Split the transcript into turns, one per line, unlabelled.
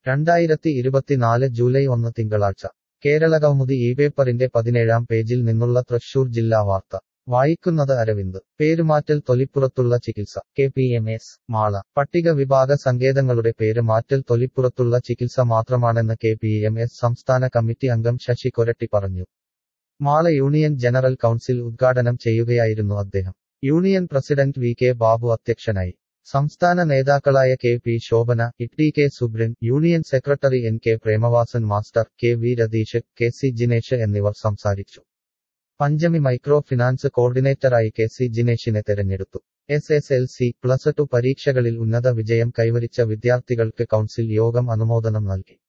രണ്ടായിരത്തി ഇരുപത്തിനാല് ജൂലൈ ഒന്ന് തിങ്കളാഴ്ച കേരളകൗമുദി ഈ പേപ്പറിന്റെ പതിനേഴാം പേജിൽ നിന്നുള്ള തൃശൂർ ജില്ലാ വാർത്ത വായിക്കുന്നത് അരവിന്ദ് പേരുമാറ്റൽ തൊലിപ്പുറത്തുള്ള ചികിത്സ K P M S Mala പട്ടിക വിഭാഗ സങ്കേതങ്ങളുടെ പേര് മാറ്റൽ തൊലിപ്പുറത്തുള്ള ചികിത്സ മാത്രമാണെന്ന് കെ പി എം എസ് സംസ്ഥാന കമ്മിറ്റി അംഗം ശശി കൊരട്ടി പറഞ്ഞു മാള യൂണിയൻ ജനറൽ കൗൺസിൽ ഉദ്ഘാടനം ചെയ്യുകയായിരുന്നു അദ്ദേഹം union president V K Babu അധ്യക്ഷനായി സംസ്ഥാന നേതാക്കളായ K P Shobhana E K Subran union secretary N K Premavasan master K V Ratheesh K C Jinesh എന്നിവർ സംസാരിച്ചു പഞ്ചമി മൈക്രോ ഫിനാൻസ് കോർഡിനേറ്ററായി കെ സി ജിനേഷിനെ തെരഞ്ഞെടുത്തു S S L C plus two പരീക്ഷകളിൽ ഉന്നത വിജയം കൈവരിച്ച വിദ്യാർത്ഥികൾക്ക് കൗൺസിൽ യോഗം അനുമോദനം നൽകി